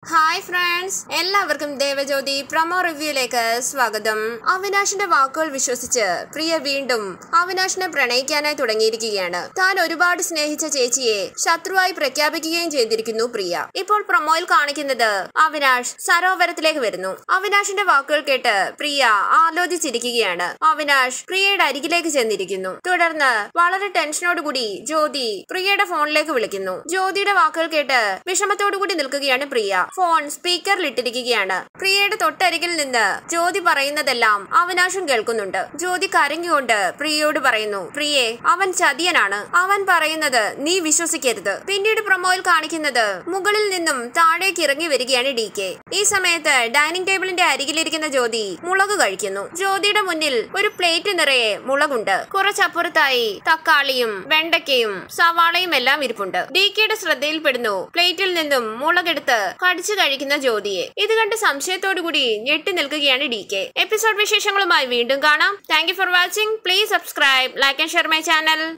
hi friends എല്ലാവർക്കും Devajyothi promo റിവ്യൂയിലേക്ക് സ്വാഗതം അവിനാശിന്റെ വാക്കുകൾ വിശ്വസിച്ച് പ്രിയ വീണ്ടും അവിനാശിനെ പ്രണയിക്കാനായി തുടങ്ങിയിരിക്കുകയാണ് താൻ ഒരുപാട് സ്നേഹിച്ച ചേച്ചിയെ ശത്രുവായി പ്രഖ്യാപിക്കുകയും ചെയ്തിരിക്കുന്നു പ്രിയ ഇപ്പോൾ പ്രൊമോയിൽ കാണിക്കുന്നത് അവിനാഷ് സരോവരത്തിലേക്ക് വരുന്നു അവിനാശിന്റെ വാക്കുകൾ കേട്ട് പ്രിയ ആലോചിച്ചിരിക്കുകയാണ് അവിനാഷ് പ്രിയയുടെ അരികിലേക്ക് ചെന്നിരിക്കുന്നു തുടർന്ന് വളരെ ടെൻഷനോടുകൂടി ജ്യോതി പ്രിയയുടെ ഫോണിലേക്ക് വിളിക്കുന്നു ജ്യോതിയുടെ വാക്കുകൾ കേട്ട് വിഷമത്തോടുകൂടി നിൽക്കുകയാണ് പ്രിയ ഫോൺ സ്പീക്കറിൽ ഇട്ടിരിക്കുകയാണ് പ്രിയയുടെ തൊട്ടരികിൽ നിന്ന് ജ്യോതി പറയുന്നതെല്ലാം അവിനാശും കേൾക്കുന്നുണ്ട് ജ്യോതി കരഞ്ഞുകൊണ്ട് പ്രിയയോട് പറയുന്നു പ്രിയെ അവൻ ചതിയനാണ് അവൻ പറയുന്നത് നീ വിശ്വസിക്കരുത് പിന്നീട് പ്രൊമോയിൽ കാണിക്കുന്നത് മുകളിൽ നിന്നും താഴേക്ക് ഇറങ്ങി വരികയാണ് ഡി കെ ഈ സമയത്ത് ഡൈനിങ് ടേബിളിന്റെ അരികിലിരിക്കുന്ന ജ്യോതി മുളക് കഴിക്കുന്നു ജ്യോതിയുടെ മുന്നിൽ ഒരു പ്ലേറ്റ് നിറയെ മുളകുണ്ട് കുറച്ചപ്പുറത്തായി തക്കാളിയും വെണ്ടയ്ക്കയും സവാളയും എല്ലാം ഇരിപ്പുണ്ട് ഡി കെയുടെ ശ്രദ്ധയിൽപ്പെടുന്നു പ്ലേറ്റിൽ നിന്നും മുളകെടുത്ത് കടിച്ചു കഴിക്കുന്ന ജ്യോതിയെ ഇത് കണ്ട് സംശയത്തോടുകൂടി ഞെട്ടി നിൽക്കുകയാണ് ഡി കെ എപ്പിസോഡ് വിശേഷങ്ങളുമായി വീണ്ടും കാണാം thank you for watching please subscribe like and share my channel